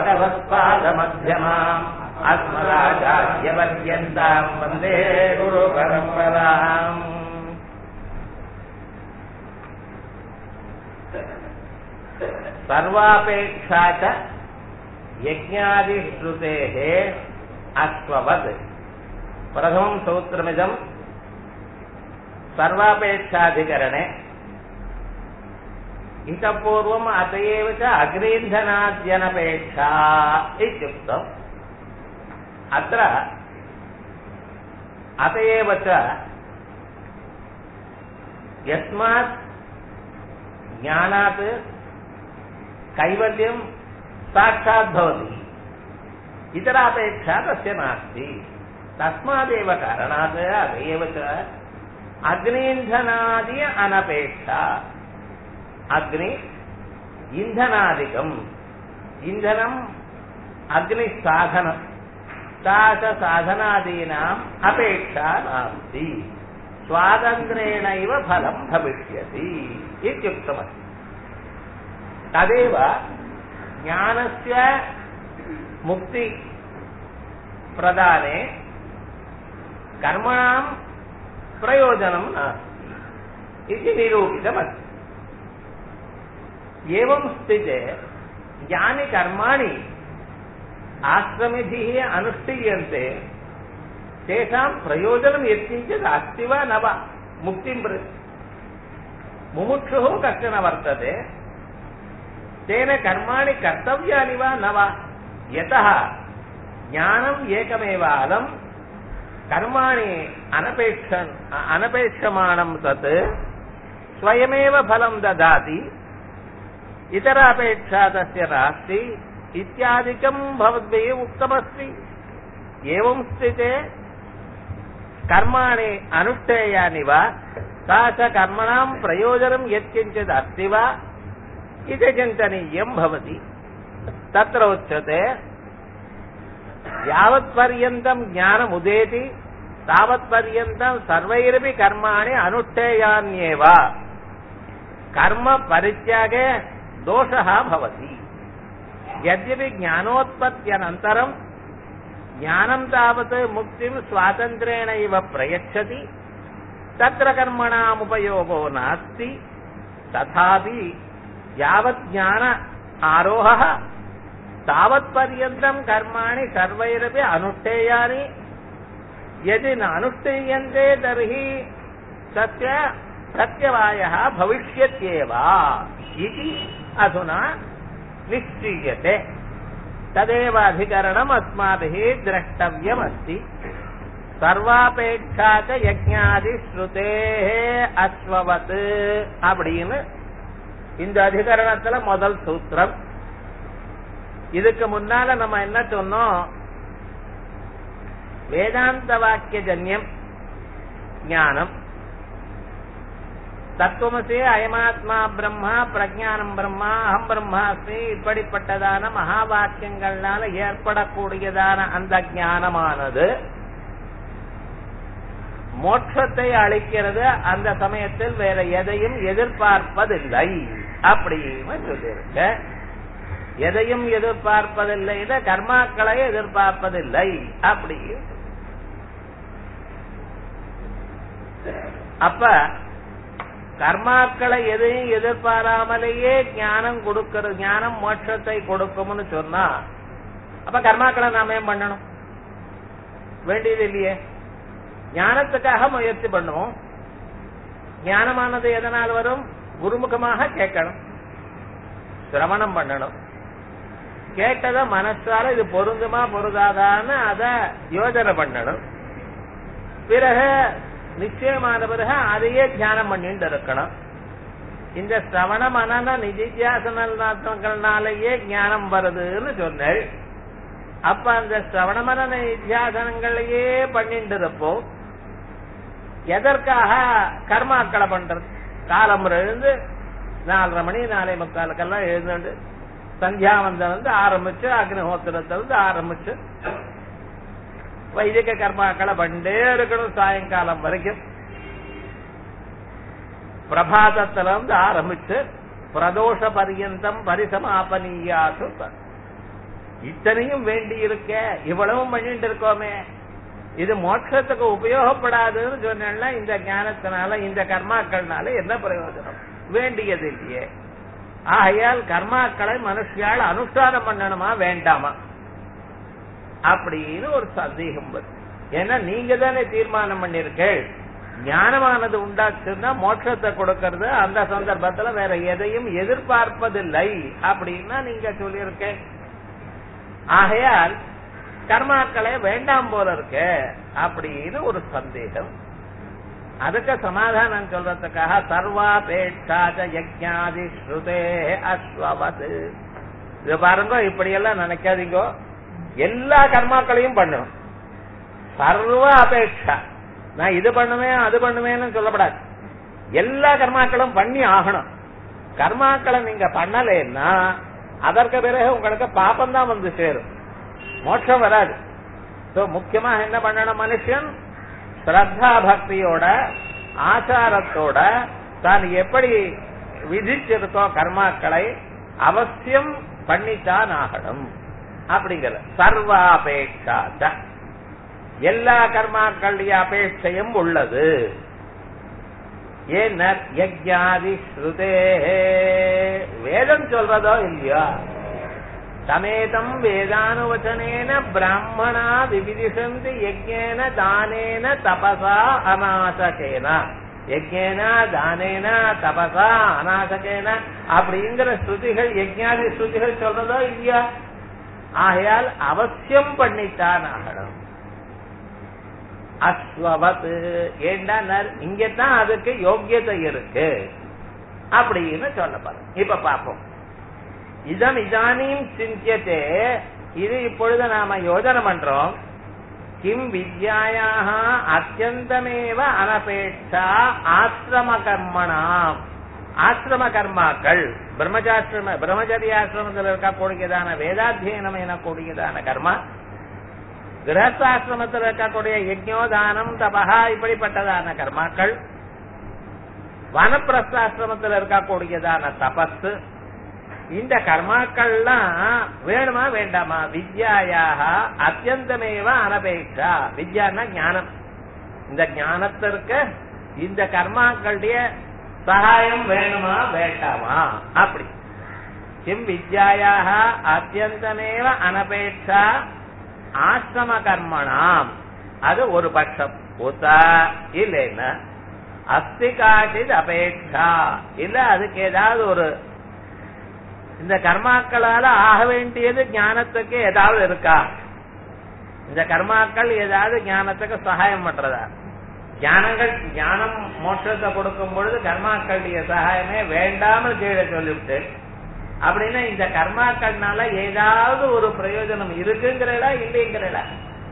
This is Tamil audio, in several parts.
भगवत्पादमध्यमाम् अस्मदाचार्यपर्यन्ताम् वन्दे गुरुपरम्पराम् सर्वापेक्षा च यज्ञादिश्रुतेः अश्ववत् प्रथमं सूत्रमिदम् सर्वापेक्षाधिकरणे इतः पूर्वम् अत एव च अग्रीन्धनाद्यनपेक्षा इत्युक्तम् अत्र अत एव च यस्मात् ज्ञानात् कैवल्यं साक्षात् भवति इतरापेक्षा तस्य नास्ति तस्मादेव कारणात् अत एव च अग्नीन्धनादि अनपेक्षा अग्नि इन्धनादिकम् इन्धनम् अग्निसाधनम् साधनादीनाम् अपेक्षा नास्ति स्वातन्त्र्येणैव फलम् भविष्यति इत्युक्तमस्ति तदेव ज्ञानस्य मुक्तिप्रदाने कर्मणाम् प्रयोजनं नास्ति इति निरूपितमस्ति एवं स्थिते यानि कर्माणि आश्रमिभिः अनुष्ठीयन्ते तेषां प्रयोजनं यत्किञ्चित् अस्ति वा न वा मुक्तिं प्रति मुमुक्षुः कश्चन वर्तते तेन कर्माणि कर्तव्यानि वा न वा यतः ज्ञानम् एकमेव अलम् कर्माणि अनपेक्ष अनपेक्षमाणं तत् स्वयमेव फलं ददाति इतरापेक्षा तस्य नास्ति इत्यादिकं भवद्भिः उक्तमस्ति एवं स्थिते कर्माणि अनुष्ठेयानि वा सा च कर्मणां प्रयोजनं यत्किञ्चित् अस्ति वा इति चिन्तनीयं भवति तत्र उच्यते यावत्पर्यन्तं ज्ञानमुदेति तावत्पर्यन्तं सर्वैरपि कर्माणि अनुष्ठेयान्येव कर्म परित्यागे दोषः भवति यद्यपि ज्ञानोत्पत्त्यनन्तरं ज्ञानं तावत् मुक्तिं स्वातन्त्र्येणैव प्रयच्छति तत्र कर्मणामुपयोगो नास्ति तथापि यावत् ज्ञान आरोहः तावत्पर्यन्तं कर्माणि सर्वैरपि अनुष्ठेयानि यदि न अनुष्ठीयन्ते तर्हि तस्य प्रत्यवायः भविष्यत्येव इति अधुना निश्चीयते तदेव अधिकरणम् अस्माभिः द्रष्टव्यमस्ति சர்வாபேட்சா யஜ்ஞாதி ஸ்ருதே அஸ்வவத் அப்படின்னு இந்த அதிகரணத்துல முதல் சூத்திரம் இதுக்கு முன்னால நம்ம என்ன சொன்னோம் வேதாந்த வாக்கிய ஜன்யம் ஞானம் தத்துவமசே அயமாத்மா பிரம்மா பிரஜானம் பிரம்மா அகம் பிரம்மாஸ்மி இப்படிப்பட்டதான மகா வாக்கியங்கள்னால ஏற்படக்கூடியதான அந்த ஞானமானது மோட்சத்தை அளிக்கிறது அந்த சமயத்தில் வேற எதையும் எதிர்பார்ப்பதில்லை அப்படின்னு சொல்லியிருக்க எதையும் எதிர்பார்ப்பதில்லை கர்மாக்களை எதிர்பார்ப்பதில்லை அப்படி அப்ப கர்மாக்களை எதையும் எதிர்பாராமலேயே ஞானம் கொடுக்கிறது ஞானம் மோட்சத்தை கொடுக்கும்னு சொன்னா அப்ப கர்மாக்களை நாம ஏன் பண்ணணும் வேண்டியது இல்லையே ஞானத்துக்காக முயற்சி பண்ணுவோம் ஞானமானது எதனால் வரும் குருமுகமாக கேட்கணும் சிரவணம் பண்ணணும் கேட்டத மனசால இது பொருந்துமா பொருந்தாதான்னு அத யோஜனை பண்ணணும் பிறகு நிச்சயமான பிறகு அதையே தியானம் பண்ணிட்டு இருக்கணும் இந்த சிரவண மனன நிதித்தியாசனாலேயே ஞானம் வருதுன்னு சொன்னேன் அப்ப அந்த சிரவண மனன நித்தியாசனங்களையே பண்ணிட்டு இருப்போம் எதற்காக கர்மாக்களை பண்றது காலம் எழுந்து நாலரை மணி நாலே முக்காலுக்கெல்லாம் எழுந்துண்டு சந்தியாவந்தம் வந்து ஆரம்பிச்சு அக்னிஹோத்திரத்தை வந்து ஆரம்பிச்சு வைதிக கர்மாக்களை பண்ணே இருக்கணும் சாயங்காலம் வரைக்கும் பிரபாதத்துல இருந்து ஆரம்பிச்சு பிரதோஷ பரியந்தம் பரிசமாபனீயாசு இத்தனையும் வேண்டி இருக்க இவ்வளவும் பண்ணிட்டு இருக்கோமே இது மோட்சத்துக்கு உபயோகப்படாதுன்னு சொன்னா இந்த ஞானத்தினால இந்த கர்மாக்கள்னால என்ன பிரயோஜனம் வேண்டியது இல்லையே ஆகையால் கர்மாக்களை மனுஷியால் அனுஷ்டானம் பண்ணணுமா வேண்டாமா அப்படின்னு ஒரு சந்தேகம் வருது ஏன்னா நீங்க தானே தீர்மானம் பண்ணிருக்கீள் ஞானமானது உண்டாச்சுன்னா மோட்சத்தை கொடுக்கறது அந்த சந்தர்ப்பத்துல வேற எதையும் எதிர்பார்ப்பதில்லை அப்படின்னா நீங்க சொல்லியிருக்கேன் ஆகையால் கர்மாக்களே வேண்டாம் போல இருக்கு அப்படின்னு ஒரு சந்தேகம் அதுக்கு சமாதானம் சொல்றதுக்காக சர்வாபேட்சாஜ யஜ்ஞாதி ஸ்ருதே அஸ்வவது இது பாருங்க இப்படி எல்லாம் நினைக்காதீங்க எல்லா கர்மாக்களையும் பண்ணணும் சர்வ அபேட்சா நான் இது பண்ணுவேன் அது பண்ணுவேன்னு சொல்லப்படாது எல்லா கர்மாக்களும் பண்ணி ஆகணும் கர்மாக்களை நீங்க பண்ணலைன்னா அதற்கு பிறகு உங்களுக்கு பாப்பம் தான் வந்து சேரும் மோட்சம் வராது சோ முக்கியமா என்ன பண்ணணும் மனுஷன் ஸ்ரத்தா பக்தியோட ஆச்சாரத்தோட தான் எப்படி விதிச்சிருக்கோ கர்மாக்களை அவசியம் பண்ணித்தான் ஆகணும் அப்படிங்கிற சர்வாபேட்சா எல்லா கர்மாக்களுடைய அபேட்சையும் உள்ளது ஏன்னர் யஜ்ஞாதி ஸ்ருதே வேதம் சொல்றதோ இல்லையோ சமேதம் வேதானுவச்சனேன பிராமணா விவிதிஷந்தி யஜ்ஞேன தானேன தபசா அநாசகேன யஜ்ஞேன தானேன தபசா அநாசகேன அப்படிங்கிற ஸ்ருதிகள் யஜ்ஞாதி ஸ்ருதிகள் சொல்றதோ இல்லையா ஆகையால் அவசியம் பண்ணித்தான் ஆகணும் அஸ்வவத் ஏண்டா இங்கதான் அதுக்கு யோக்கியதை இருக்கு அப்படின்னு சொல்லப்படுற இப்ப பார்ப்போம் இதம் இதானியும் சிந்தியத்தே இது இப்பொழுது நாம யோஜனை பண்றோம் கிம் வித்யாயாக அத்தியந்தமேவ அனபேட்சா ஆசிரம கர்மணாம் ஆசிரம கர்மாக்கள் பிரம்மச்சாசிரம பிரம்மச்சரியாசிரமத்தில் இருக்கக்கூடியதான வேதாத்தியனம் எனக்கூடியதான கர்மா கிரகஸ்தாசிரமத்தில் இருக்கக்கூடிய யஜ்யோதானம் தபகா இப்படிப்பட்டதான கர்மாக்கள் வனப்பிரஸ்தாசிரமத்தில் இருக்கக்கூடியதான தபஸ் இந்த கர்மாக்கள்லாம் வேணுமா வேண்டாமா வித்யாயாக அத்தியந்தமேவ அனபேட்சா வித்யான்னா ஞானம் இந்த ஞானத்திற்கு இந்த கர்மாக்களுடைய சகாயம் வேணுமா வேண்டாமா அப்படி கிம் வித்யாயாக அத்தியந்தமேவ அனபேட்சா ஆசிரம கர்மணாம் அது ஒரு பட்சம் உத்தா இல்லைன்னா அஸ்தி காட்டித் அபேட்சா இல்ல அதுக்கு ஏதாவது ஒரு இந்த கர்மாக்களால ஆக வேண்டியது ஞானத்துக்கு ஏதாவது இருக்கா இந்த கர்மாக்கள் ஏதாவது ஞானத்துக்கு சகாயம் பண்றதா ஞானங்கள் ஞானம் மோட்சத்தை கொடுக்கும் பொழுது கர்மாக்களுடைய சகாயமே வேண்டாமல் கீழே சொல்லிவிட்டு அப்படின்னா இந்த கர்மாக்கள்னால ஏதாவது ஒரு பிரயோஜனம் இருக்குங்கிறடா இல்லைங்கிறடா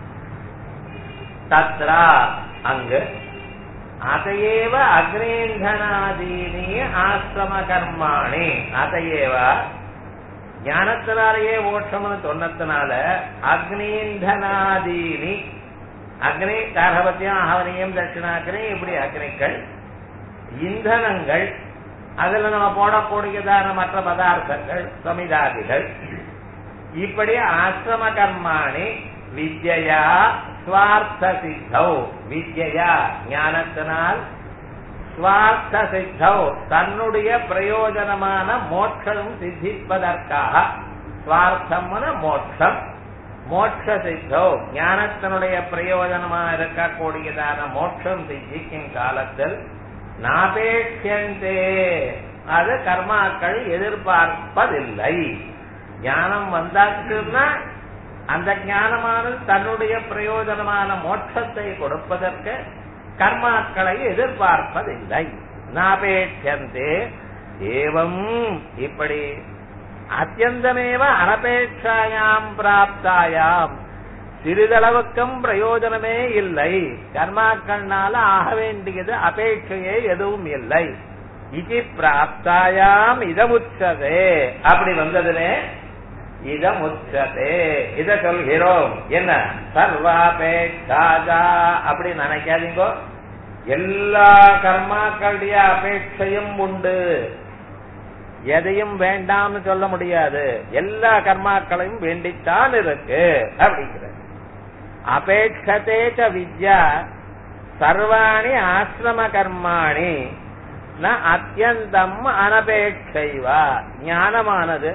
தத்ரா அங்கு அதையேவ அக்னேந்தனாதீனி ஆசிரம கர்மாணி அதையேவ ஞானத்தினாலேயே மோட்சம்னு சொன்னதுனால அக்னீந்தனாதீனி அக்னி காரபத்தியம் ஆவணியம் தட்சிணாக்கினி இப்படி அக்னிகள் இந்தனங்கள் அதுல நம்ம போடக்கூடியதான மற்ற பதார்த்தங்கள் சமிதாதிகள் இப்படி ஆசிரம கர்மாணி வித்யா சுவார்த்த சித்தௌ வித்யா ஞானத்தினால் சுவார்த்த சித்தௌ தன்னுடைய பிரயோஜனமான மோட்சம் சித்திப்பதற்காக சுவார்த்தம்னு மோட்சம் மோட்ச சித்தோ ஞானத்தினுடைய பிரயோஜனமா இருக்கக்கூடியதான மோட்சம் சித்திக்கும் காலத்தில் நாபேட்சந்தே அது கர்மாக்கள் எதிர்பார்ப்பதில்லை ஞானம் வந்தாச்சுன்னா அந்த ஞானமானது தன்னுடைய பிரயோஜனமான மோட்சத்தை கொடுப்பதற்கு கர்மாக்களை எதிர்பார்ப்பதில்லை நாபேட்சந்தே ஏவம் இப்படி அத்தியந்தமேவ அனபேட்சாயாம் பிராப்தாயாம் சிறிதளவுக்கும் பிரயோஜனமே இல்லை கர்மாக்கள்னால ஆக வேண்டியது அபேட்சையே எதுவும் இல்லை இது பிராப்தாயாம் இதமுச்சதே அப்படி வந்ததுனே இதமுச்சதே இத சொல்கிறோம் என்ன சர்வாபேட்சாஜா அப்படி நினைக்காதீங்க எல்லா கர்மாக்களுடைய அபேட்சையும் உண்டு எதையும் வேண்டாம்னு சொல்ல முடியாது எல்லா கர்மாக்களையும் வேண்டித்தான் இருக்கு அப்படிங்கிற அபேட்சதேச்ச வித்யா சர்வாணி ஆசிரம கர்மாணி ந அத்தியந்தம் அனபேட்சைவா ஞானமானது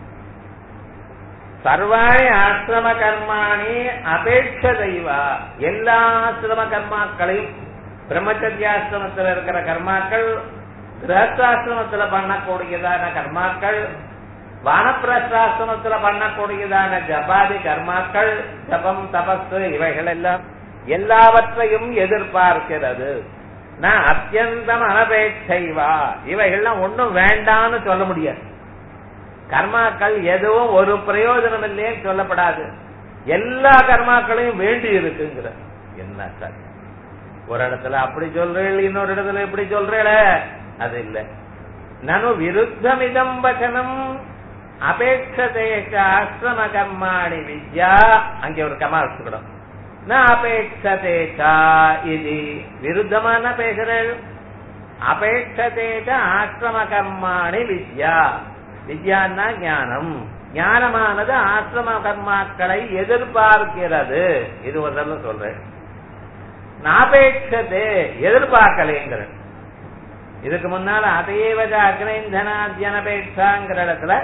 சர்வாணி ஆசிரம கர்மாணி அபேட்சதைவா எல்லா ஆசிரம கர்மாக்களையும் பிரம்மச்சரியாசிரமத்தில் இருக்கிற கர்மாக்கள் கிரகஸ்தாசிரமத்துல பண்ணக்கூடியதான கர்மாக்கள் வானப்பிரஸ்தாசிரமத்துல பண்ணக்கூடியதான ஜபாதி கர்மாக்கள் ஜபம் தபஸ் இவைகள் எல்லாம் எல்லாவற்றையும் எதிர்பார்க்கிறது நான் அத்தியந்தம் அனபேட்சைவா இவைகள்லாம் ஒன்றும் வேண்டாம்னு சொல்ல முடியாது கர்மாக்கள் எதுவும் ஒரு பிரயோஜனம் இல்லையே சொல்லப்படாது எல்லா கர்மாக்களையும் வேண்டி இருக்குங்கிற என்ன சார் ஒரு இடத்துல அப்படி சொல்றீள் இன்னொரு இடத்துல இப்படி சொல்றீல அது இல்ல நனு விருத்தமிதம் வச்சனம் அபேட்சதேஷ ஆசிரம கர்மாணி வித்யா அங்கே ஒரு கமா வச்சுக்கணும் ந அபேட்சதேஷா இது விருத்தமான பேசுறேன் அபேட்சதேஷ ஆசிரம கர்மாணி வித்யா வித்யான்னா ஞானம் ஞானமானது ஆசிரம கர்மாக்களை எதிர்பார்க்கிறது இது ஒரு தடவை சொல்றேன் நாபேட்சதே எதிர்பார்க்கலைங்கிற இதுக்கு முன்னால அதேவத அக்னைந்தனாத்யனபேட்சாங்கிற இடத்துல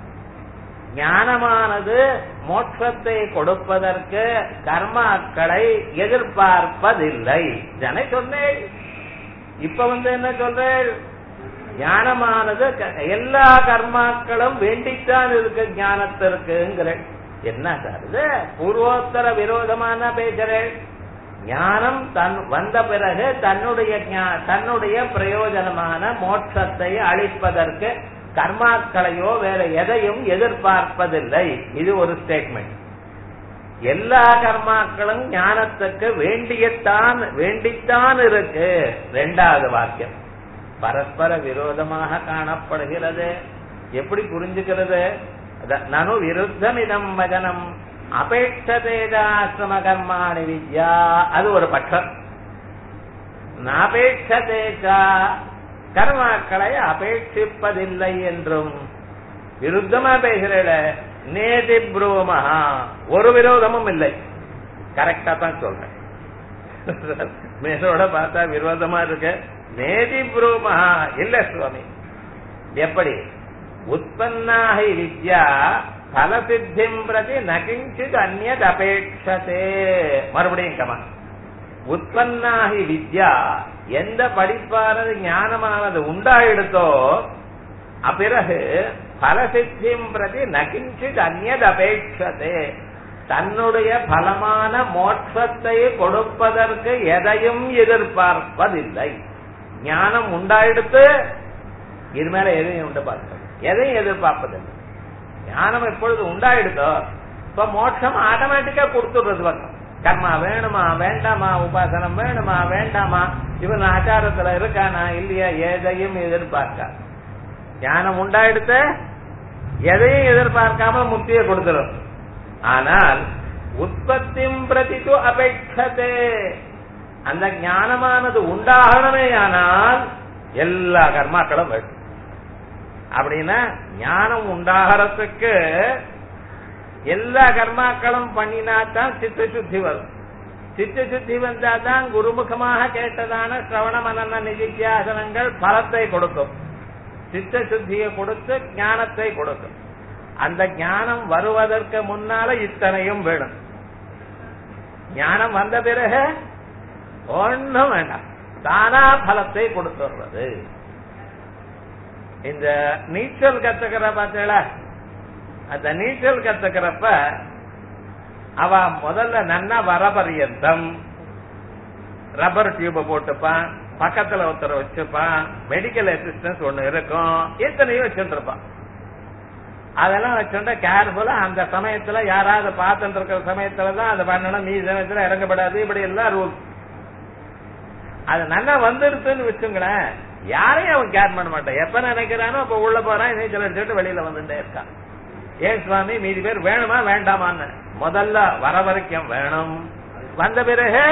ஞானமானது மோட்சத்தை கொடுப்பதற்கு கர்மாக்களை எதிர்பார்ப்பதில்லை ஜன சொன்னேன் இப்ப வந்து என்ன சொல்றேன் ஞானமானது எல்லா கர்மாக்களும் வேண்டித்தான் இருக்கு ஞானத்திற்குங்கிற என்ன சார் இது பூர்வோத்தர விரோதமான பேசுறேன் ஞானம் தன் வந்த பிறகு தன்னுடைய தன்னுடைய பிரயோஜனமான மோட்சத்தை அளிப்பதற்கு கர்மாக்களையோ வேற எதையும் எதிர்பார்ப்பதில்லை இது ஒரு ஸ்டேட்மெண்ட் எல்லா கர்மாக்களும் ஞானத்துக்கு வேண்டியத்தான் வேண்டித்தான் இருக்கு ரெண்டாவது வாக்கியம் பரஸ்பர விரோதமாக காணப்படுகிறது எப்படி புரிஞ்சுக்கிறது நனு விருத்தமிதம் வதனம் அபேட்சதேதாசிரம கர்மாணி வித்யா அது ஒரு பட்சம் நாபேட்சதேகா கர்மாக்களை அபேட்சிப்பதில்லை என்றும் விருத்தமா பேசுறேட நேதி புரூமஹா ஒரு விரோதமும் இல்லை கரெக்டா தான் சொல்றேன் மேலோட பார்த்தா விரோதமா இருக்கு நேதி புரூமஹா இல்ல சுவாமி எப்படி உற்பன்னாகி வித்யா பலசித்திம் பிரதி நகிஞ்சித் அந்நத் அபேட்சதே மறுபடியும் கமா உற்பன்னாகி வித்யா எந்த படிப்பானது ஞானமானது உண்டாயிடுத்தோ அப்பிறகு பலசித்திம் பிரதி நகிஞ்சித் அந்நத் அபேட்சதே தன்னுடைய பலமான மோட்சத்தை கொடுப்பதற்கு எதையும் எதிர்பார்ப்பதில்லை ஞானம் உண்டாயிடுத்து இது மேல எதையும் உண்டு பார்க்க எதையும் எதிர்பார்ப்பதில்லை ஞானம் எப்பொழுது உண்டாயிடுதோ இப்ப மோட்சம் ஆட்டோமேட்டிக்கா கொடுத்துடுறது பக்கம் கர்மா வேணுமா வேண்டாமா உபாசனம் வேணுமா வேண்டாமா இவன் ஆச்சாரத்துல இருக்கானா இல்லையா எதையும் எதிர்பார்க்க ஞானம் உண்டாயிடுத்த எதையும் எதிர்பார்க்காம முக்தியை கொடுத்துடும் ஆனால் உற்பத்தி பிரதித்து அபேட்சதே அந்த ஞானமானது உண்டாகணுமே ஆனால் எல்லா கர்மாக்களும் வேண்டும் அப்படின்னா ஞானம் உண்டாகிறதுக்கு எல்லா கர்மாக்களும் பண்ணினா தான் சித்த சுத்தி வரும் சித்த சுத்தி வந்தா தான் குருமுகமாக கேட்டதான சிரவண மனன நிதித்தியாசனங்கள் பலத்தை கொடுக்கும் சித்த சுத்தியை கொடுத்து ஞானத்தை கொடுக்கும் அந்த ஞானம் வருவதற்கு முன்னால இத்தனையும் வேணும் ஞானம் வந்த பிறகு ஒன்றும் வேண்டாம் தானா பலத்தை கொடுத்துடுறது இந்த நீச்சல் கத்துக்கிற பார்த்தீங்களா அந்த நீச்சல் கத்துக்கிறப்ப அவ முதல்ல நன்னா வரபரியந்தம் ரப்பர் டியூப போட்டுப்பான் பக்கத்துல ஒருத்தரை வச்சுப்பான் மெடிக்கல் அசிஸ்டன்ஸ் ஒண்ணு இருக்கும் இத்தனையும் வச்சுருப்பான் அதெல்லாம் வச்சுட்டா கேர்ஃபுல்லா அந்த சமயத்துல யாராவது பார்த்துட்டு இருக்கிற சமயத்துல தான் அதை பண்ணணும் நீ சமயத்துல இறங்கப்படாது இப்படி எல்லாம் ரூல் அது நல்லா வந்துடுதுன்னு வச்சுங்களேன் யாரையும் அவன் கேர் பண்ண மாட்டான் எப்ப நினைக்கிறானோ அப்ப உள்ள போறான் நீச்சல் அடிச்சுட்டு வெளியில வந்துட்டே இருக்கான் ஏன் சுவாமி மீதி பேர் வேணுமா வேண்டாமான்னு முதல்ல வர வரைக்கும் வேணும் வந்த பிறகு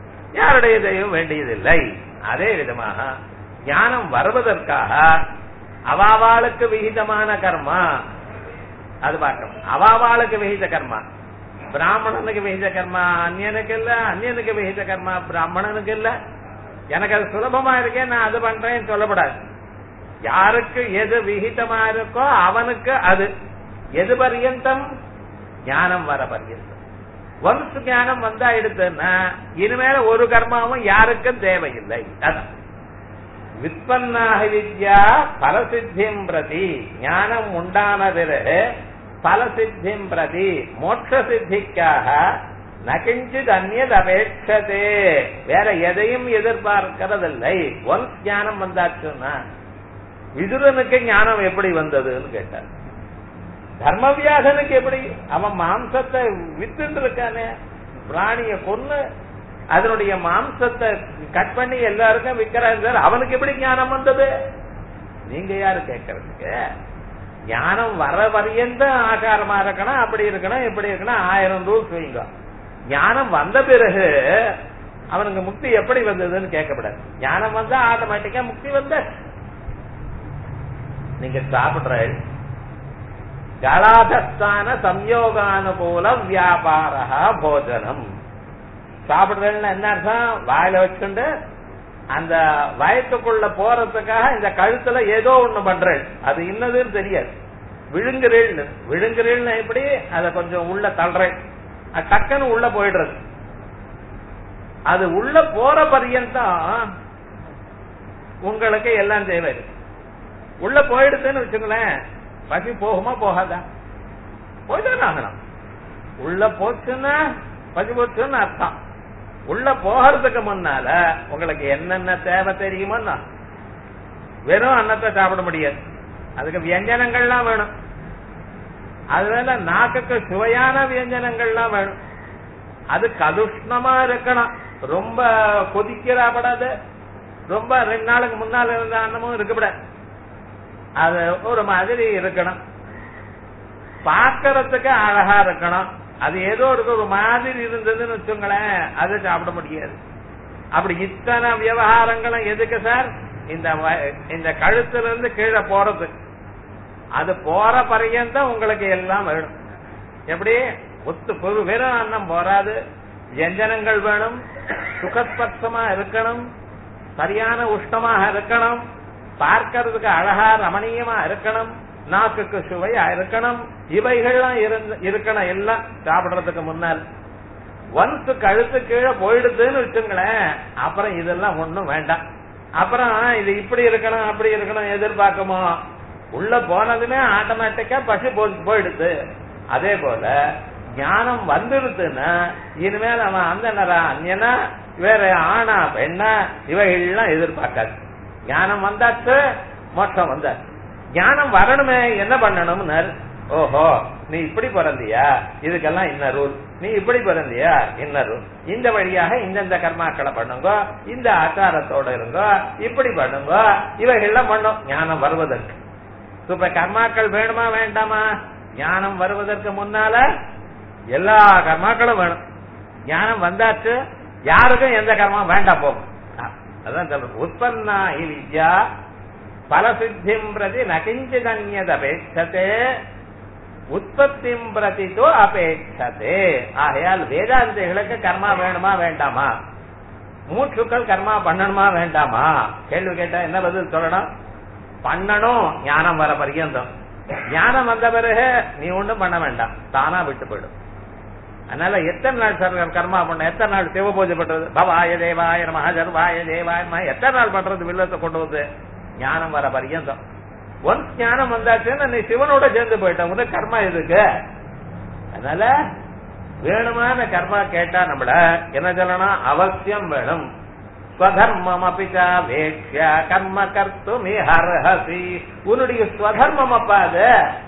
யாருடைய தெய்வம் வேண்டியதில்லை அதே விதமாக ஞானம் வருவதற்காக அவாவாளுக்கு விகிதமான கர்மா அது பார்க்கணும் அவாவாளுக்கு விகித கர்மா பிராமணனுக்கு விகித கர்மா அந்நியனுக்கு இல்ல அந்நியனுக்கு விகித கர்மா பிராமணனுக்கு இல்ல எனக்கு அது சுலபமா இருக்கே நான் அது பண்றேன்னு சொல்லப்படாது யாருக்கு எது விகிதமா இருக்கோ அவனுக்கு அது எது பர்யந்தம் ஞானம் வர பர்யந்தம் ஒன்ஸ் ஞானம் வந்தா எடுத்துன்னா இனிமேல ஒரு கர்மாவும் யாருக்கும் தேவையில்லை அதான் விற்பன்னாக வித்யா பலசித்தியம் பிரதி ஞானம் உண்டான பிறகு பலசித்தியம் பிரதி மோட்ச சித்திக்காக நகிஞ்சித் அந்நியது அபேட்சதே வேற எதையும் எதிர்பார்க்கிறதில்லை ஒன்ஸ் ஞானம் வந்தாச்சுன்னா விதுரனுக்கு ஞானம் எப்படி வந்ததுன்னு கேட்டார் தர்மவியாசனுக்கு எப்படி அவன் மாம்சத்தை வித்துட்டு இருக்கானே பிராணிய கொன்னு அதனுடைய மாம்சத்தை கட் பண்ணி எல்லாருக்கும் விக்கிறான் சார் அவனுக்கு எப்படி ஞானம் வந்தது நீங்க யாரு கேட்கறதுக்கு ஞானம் வர வரையந்த ஆகாரமா இருக்கணும் அப்படி இருக்கணும் இப்படி இருக்கணும் ஆயிரம் ரூல்ஸ் வைங்க ஞானம் வந்த பிறகு அவனுக்கு முக்தி எப்படி வந்ததுன்னு கேட்கப்படாது ஞானம் வந்தா ஆட்டோமேட்டிக்கா முக்தி வந்த நீங்க சாப்பிடுற ஜலாதஸ்தான சம்யோகானுகூல வியாபாரா போஜனம் சாப்பிடுறதுன்னு என்ன அர்த்தம் வாயில வச்சுண்டு அந்த வயத்துக்குள்ள போறதுக்காக இந்த கழுத்துல ஏதோ ஒண்ணு பண்றேன் அது இன்னதுன்னு தெரியாது விழுங்குறேன்னு விழுங்குறேன்னு எப்படி அத கொஞ்சம் உள்ள தள்ளுறேன் அது டக்குன்னு உள்ள போயிடுறது அது உள்ள போற பர்யந்தம் உங்களுக்கு எல்லாம் தேவை உள்ள போயிடுதுன்னு வச்சுங்களேன் பசி போகுமா போகாதா போய்தான் ஆகணும் உள்ள போச்சுன்னா பசி போச்சுன்னு அர்த்தம் உள்ள போகிறதுக்கு முன்னால உங்களுக்கு என்னென்ன தேவை தெரியுமோ வெறும் அன்னத்தை சாப்பிட முடியாது அதுக்கு வியஞ்சனங்கள்லாம் வேணும் அதுல நாக்குக்கு சுவையான வியஞ்சனங்கள்லாம் வேணும் அது கதுஷ்ணமா இருக்கணும் ரொம்ப கொதிக்கிறாப்படாது ரொம்ப ரெண்டு நாளுக்கு முன்னால இருந்த அன்னமும் இருக்கப்படாது அது ஒரு மாதிரி இருக்கணும் பார்க்கறதுக்கு அழகா இருக்கணும் அது ஏதோ இருக்கு ஒரு மாதிரி இருந்ததுன்னு வச்சுங்களேன் அதை சாப்பிட முடியாது அப்படி இத்தனை விவகாரங்களும் எதுக்கு சார் இந்த இந்த கழுத்துல இருந்து கீழே போறது அது போற பரியந்தம் உங்களுக்கு எல்லாம் வேணும் எப்படி ஒத்து பொரு வெறும் அன்னம் போராது வியஞ்சனங்கள் வேணும் சுகஸ்பர்சமா இருக்கணும் சரியான உஷ்ணமாக இருக்கணும் பார்க்கறதுக்கு அழகா ரமணீயமா இருக்கணும் நாக்குக்கு சுவையா இருக்கணும் இவைகள்லாம் இருக்கணும் எல்லாம் சாப்பிடுறதுக்கு முன்னால் ஒன்ஸ் கழுத்து கீழே போயிடுதுன்னு வச்சுங்களேன் அப்புறம் இதெல்லாம் ஒண்ணும் வேண்டாம் அப்புறம் இது இப்படி இருக்கணும் அப்படி இருக்கணும் எதிர்பார்க்குமோ உள்ள போனதுமே ஆட்டோமேட்டிக்கா பசு போயிடுது அதே போல ஞானம் வந்துடுதுன்னா இனிமேல் அவன் அந்த நரா அந்நனா வேற ஆணா பெண்ணா இவைகள்லாம் எதிர்பார்க்காது ஞானம் வந்தாச்சு மோட்சம் வந்தாச்சு ஞானம் வரணுமே என்ன பண்ணணும்னு ஓஹோ நீ இப்படி பிறந்தியா இதுக்கெல்லாம் இன்ன ரூல் நீ இப்படி பிறந்தியா இன்ன ரூல் இந்த வழியாக இந்தந்த கர்மாக்களை பண்ணுங்க இந்த ஆச்சாரத்தோட இருங்க இப்படி பண்ணுங்க இவைகள்லாம் பண்ணும் ஞானம் வருவதற்கு இப்ப கர்மாக்கள் வேணுமா வேண்டாமா ஞானம் வருவதற்கு முன்னால எல்லா கர்மாக்களும் வேணும் ஞானம் வந்தாச்சு யாருக்கும் எந்த கர்மா வேண்டாம் போகும் அதான் சொல்றேன் உற்பன்னா வித்யா பலசித்திம் பிரதி நகிஞ்சிதன்யத அபேட்சத்தே உற்பத்திம் பிரதி தோ அபேட்சத்தே ஆகையால் வேதாந்திகளுக்கு கர்மா வேணுமா வேண்டாமா மூச்சுக்கள் கர்மா பண்ணணுமா வேண்டாமா கேள்வி கேட்டா என்ன பதில் சொல்லணும் பண்ணணும் ஞானம் வர பரியந்தம் ஞானம் வந்த பிறகு நீ ஒண்ணும் பண்ண வேண்டாம் தானா விட்டு போயிடும் அதனால எத்தனை நாள் சார் கர்மா பண்ண எத்தனை நாள் சிவ பூஜை பண்றது பவாய தேவாய நம சர்வாய தேவாய நம எத்தனை நாள் பண்றது வில்லத்தை கொண்டு வந்து ஞானம் வர பரியந்தம் ஒன்ஸ் ஞானம் வந்தாச்சுன்னா நீ சிவனோட சேர்ந்து போயிட்ட உனக்கு கர்மா எதுக்கு அதனால வேணுமான கர்மா கேட்டா நம்மள என்ன சொல்லணும் அவசியம் வேணும் ஸ்வதர்மம் அப்பிச்சா வேட்சிய கர்ம கர்த்துமி ஹர்ஹசி உன்னுடைய ஸ்வதர்மம் அப்பா அது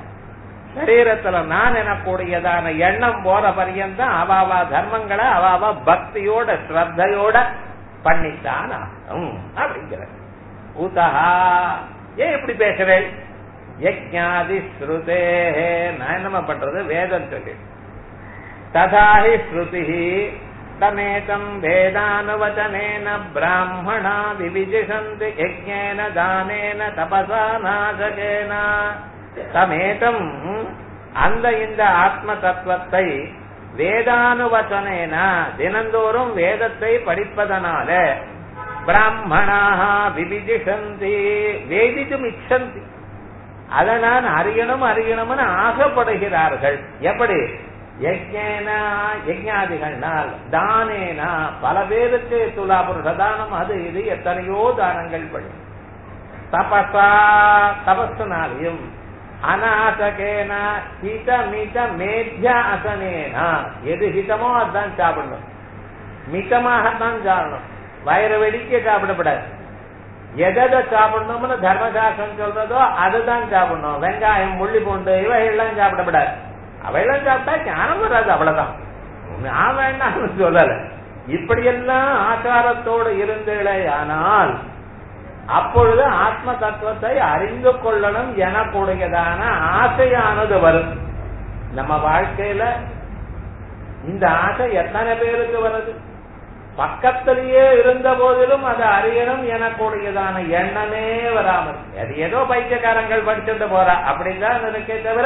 சரீரத்துல நான் எனக்கூடியதான எண்ணம் போற பரியந்தம் அவாவா தர்மங்களை அவாவா பக்தியோட ஸ்ரத்தையோட பண்ணித்தான் ஆகணும் அப்படிங்கிற உதஹா ஏன் இப்படி பேசுறேன் யஜ்ஞாதி ஸ்ருதே நான் என்னமா பண்றது வேதம் சொல்லி ததாஹி ஸ்ருதி தமேதம் வேதானுவச்சனேன பிராமணா விவிஜிஷந்தி யஜ்ஞேன தானேன தபசா நாசகேன தமேதம் அந்த இந்த ஆத்ம தத்துவத்தை வேதானுவச்சனேன தினந்தோறும் வேதத்தை படிப்பதனால பிராமணாக விவிஜிஷந்தி வேதிதும் இச்சந்தி அதை நான் அறியணும் அறியணும்னு ஆசைப்படுகிறார்கள் எப்படி யஜ்ஞேனா யஜ்ஞாதிகள்னால் தானேனா பல பேருக்கு துலாபுருஷ தானம் அது இது எத்தனையோ தானங்கள் பண்ணி தபசா தபஸ்னாலையும் அநாசகேன ஹித மித மேத்ய அசனேனா எது ஹிதமோ அதுதான் சாப்பிடணும் மிதமாகத்தான் சாப்பிடணும் வயிறு வெடிக்க சாப்பிடப்படாது எதை சாப்பிடணும்னு தர்மசாஸ்திரம் சொல்றதோ அதுதான் சாப்பிடணும் வெங்காயம் முள்ளி பூண்டு இவையெல்லாம் சாப்பிடப்படாது அவையெல்லாம் சாப்பிட்டா ஞானம் வராது அவ்வளவுதான் நான் வேண்டாம்னு சொல்லல இப்படியெல்லாம் ஆச்சாரத்தோடு இருந்தீர்களே ஆனால் அப்பொழுது ஆத்ம தத்துவத்தை அறிந்து கொள்ளணும் எனக்கூடியதான ஆசையானது வரும் நம்ம வாழ்க்கையில இந்த ஆசை எத்தனை பேருக்கு வருது பக்கத்திலேயே இருந்த போதிலும் அதை அறியணும் எனக்கூடியதான எண்ணமே வராமல் அது ஏதோ பைத்தியக்காரங்கள் படிச்சுட்டு போறா அப்படிதான் நினைக்கே தவிர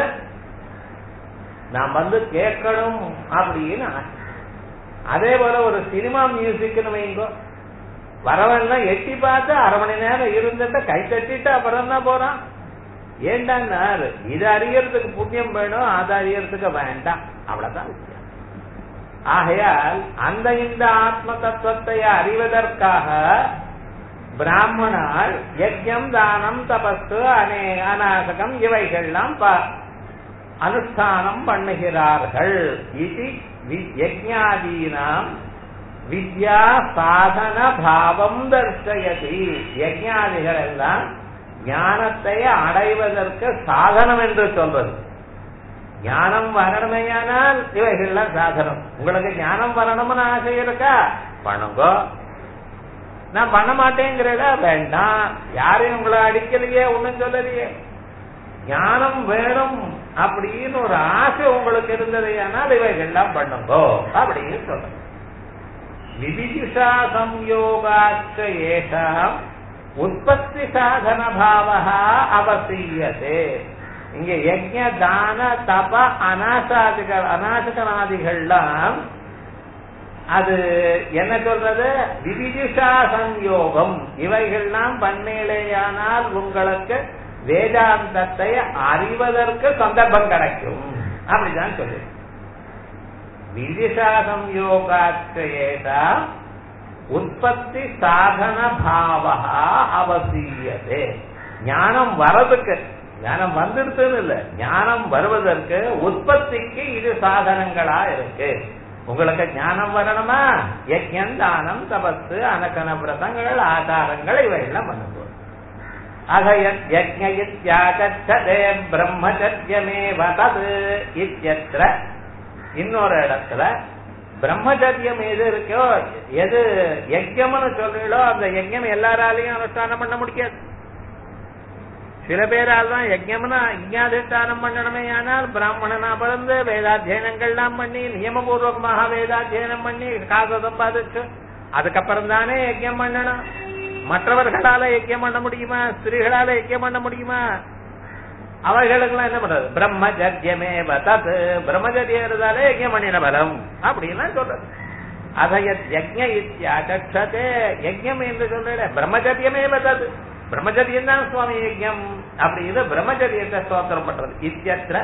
நாம் வந்து கேட்கணும் அப்படின்னு ஆசை அதே போல ஒரு சினிமா மியூசிக்னு வைங்கோ வரவெல்லாம் எட்டி பார்த்து அரை மணி நேரம் இருந்துட்டு கை தட்டிட்டு அப்புறம் தான் போறான் ஏண்டான்னா இது அறியறதுக்கு புண்ணியம் வேணும் அது அறியறதுக்கு வேண்டாம் அவ்வளவுதான் விஷயம் ஆகையால் அந்த இந்த ஆத்ம தத்துவத்தை அறிவதற்காக பிராமணால் யஜ்யம் தானம் தபஸ்து அனே அநாசகம் இவைகள்லாம் அனுஷ்டானம் பண்ணுகிறார்கள் இது யஜ்ஞாதீனாம் வித்யா சாதன பாவம் தர்சயதி யஜ்ஞாதிகள் எல்லாம் ஞானத்தை அடைவதற்கு சாதனம் என்று சொல்றது ஞானம் வரணுமையானால் இவைகள்லாம் சாதனம் உங்களுக்கு ஞானம் வரணும்னு ஆசை இருக்கா பண்ணுங்கோ நான் பண்ண மாட்டேங்கிறதா வேண்டாம் யாரையும் உங்களை அடிக்கலையே ஒண்ணும் சொல்லலையே ஞானம் வேணும் அப்படின்னு ஒரு ஆசை உங்களுக்கு இருந்ததையானால் இவைகள்லாம் பண்ணுங்கோ அப்படின்னு சொல்றேன் விவிதிஷா சம்யோகாச்ச ஏஷாம் உற்பத்தி சாதன பாவா அவசியதே இங்க யஜ்ய தான தப அநாசாதிகள் அநாசகனாதிகள்லாம் அது என்ன சொல்றது விவிதிஷா சம்யோகம் இவைகள்லாம் பண்ணேலேயானால் உங்களுக்கு வேதாந்தத்தை அறிவதற்கு சந்தர்ப்பம் கிடைக்கும் அப்படிதான் சொல்லு விதிஷா சம்யோகாச்சேதா உற்பத்தி சாதன பாவா அவசியதே ஞானம் வரதுக்கு ஞானம் வந்துடுதுன்னு இல்ல ஞானம் வருவதற்கு உற்பத்திக்கு இது சாதனங்களா இருக்கு உங்களுக்கு ஞானம் வரணுமா யஜ்யம் தானம் தபத்து அனக்கன விரதங்கள் ஆதாரங்கள் இவையெல்லாம் பண்ணுவோம் அக யஜ்ஞயித்யாகச்சதே பிரம்மச்சரியமே வதது இத்தியத்திர இன்னொரு இடத்துல பிரம்மச்சரியம் எது இருக்கோ எது யஜ்யம்னு சொல்றீங்களோ அந்த யஜ்யம் எல்லாராலையும் அனுஷ்டானம் பண்ண முடியாது சில பேரால் தான் யஜ்யம்னா யஜ்ஞாதிஷ்டானம் பண்ணணுமே ஆனால் பிராமணனா பிறந்து வேதாத்தியனங்கள்லாம் பண்ணி நியமபூர்வகமாக வேதாத்தியனம் பண்ணி காசை சம்பாதிச்சு அதுக்கப்புறம் தானே யஜ்யம் பண்ணணும் மற்றவர்களால யஜ்யம் பண்ண முடியுமா ஸ்திரீகளால யஜ்யம் பண்ண முடியுமா அவைகளுக்கெல்லாம் என்ன பண்றது பிரம்மச்சரியமே தத் பிரம்மச்சரியம் இருந்தாலே யஜ்யம் பண்ணின பலம் அப்படின்லாம் சொல்றது அதயத் யஜ்ஞ இத்தியாகே யஜ்யம் என்று சொல்ற பிரம்மச்சரியமே தத் பிரம்மச்சரியம் தான் சுவாமி யஜ்யம் அப்படின்னு பிரம்மச்சரியத்தை ஸ்தோத்திரம் பண்றது இத்தியற்ற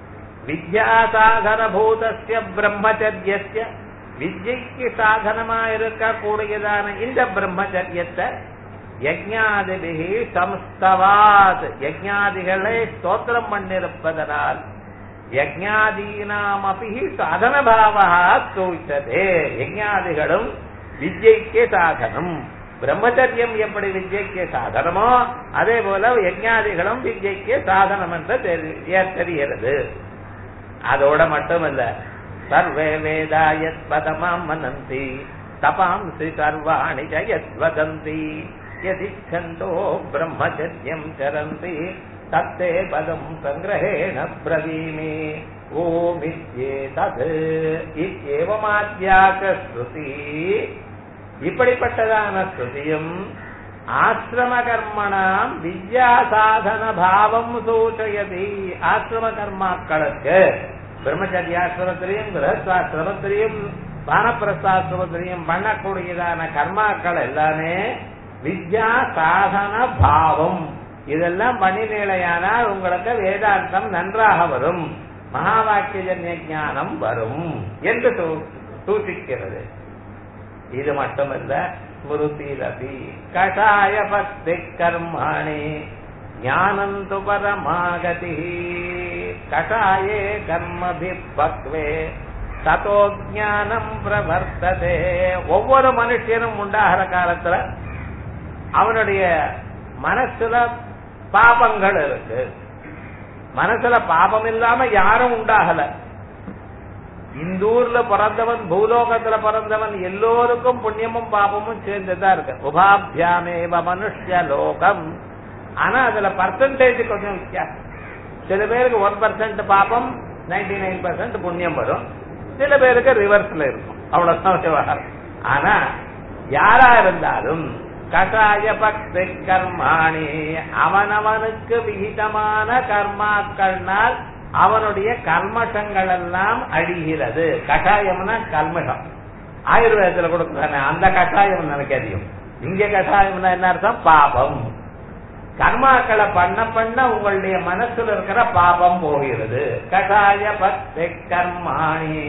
வித்யாசாதன பூதஸ்ய பிரம்மச்சரியஸ்ய வித்யைக்கு சாதனமா இருக்கக்கூடியதான இந்த பிரம்மச்சரியத்தை யஜ்ஞாதிபிகி சம்ஸ்தவாத் யஜ்ஞாதிகளை ஸ்தோத்திரம் பண்ணிருப்பதனால் யஜ்ஞாதீனாம் அபி சாதன பாவா சூச்சதே யஜ்ஞாதிகளும் வித்யைக்கே சாதனம் பிரம்மச்சரியம் எப்படி வித்யைக்கு சாதனமோ அதே போல யஜ்ஞாதிகளும் வித்யைக்கு சாதனம் என்று தெரிகிறது அதோட மட்டுமல்ல சர்வே வேதா யத் பதமாம் மனந்தி தபாம்சி சர்வாணி ஜயத் வதந்தி यदिच्छन्तो ब्रह्मचर्यम् चरन्ति तत्ते पदम् सङ्ग्रहेण ब्रवीमि ஓமித்யேதத் இவ்வமாத்யாக ஸ்ருதி இப்படிப்பட்டதான ஸ்ருதியும் ஆசிரம கர்மணாம் வித்யா சாதன பாவம் சூச்சயதி ஆசிரம கர்மாக்களுக்கு பிரம்மச்சரியாசிரமத்திலையும் கிரகஸ்தாசிரமத்திலையும் வானப்பிரஸ்தாசிரமத்திலையும் பண்ணக்கூடியதான கர்மாக்கள் எல்லாமே வித்யா சாதன பாவம் இதெல்லாம் பண்ணினேலையானால் உங்களுக்கு வேதாந்தம் நன்றாக வரும் மகா வாக்கியஜன்ய ஞானம் வரும் என்று சூಚಿக்கிறது இது மட்டுமல்ல ஸ்மிருதிரபி கஷாய பக்தி கர்மாணி ஞானம் து பரமாகதி கஷாயே கர்மபி பக்வே ததோ ஞானம் பிரவர்த்ததே ஒவ்வொரு மனுஷனும் உண்டாகிற காலத்துல அவனுடைய மனசுல பாபங்கள் இருக்கு மனசுல பாபம் இல்லாம யாரும் உண்டாகல இந்த ஊர்ல பிறந்தவன் பூலோகத்துல பிறந்தவன் எல்லோருக்கும் புண்ணியமும் பாபமும் சேர்ந்துதான் இருக்கு உபாபியாமேவ மனுஷ லோகம் ஆனா அதுல பர்சன்டேஜ் கொஞ்சம் வித்தியாசம் சில பேருக்கு ஒன் பர்சன்ட் பாபம் நைன்டி நைன் பர்சன்ட் புண்ணியம் வரும் சில பேருக்கு ரிவர்ஸ்ல இருக்கும் அவ்வளவுதான் விவகாரம் ஆனா யாரா இருந்தாலும் கஷாய பக்தி கர்மாணி அவனவனுக்கு விகிதமான கர்மாக்கள்னால் அவனுடைய கர்மஷங்கள் எல்லாம் அழிகிறது கஷாயம்னா கல்மஷம் ஆயுர்வேதத்துல கொடுக்குறானே அந்த கஷாயம் எனக்கு தெரியும் இங்க கஷாயம்னா என்ன அர்த்தம் பாபம் கர்மாக்களை பண்ண பண்ண உங்களுடைய மனசுல இருக்கிற பாபம் போகிறது கஷாய பக்தி கர்மாணி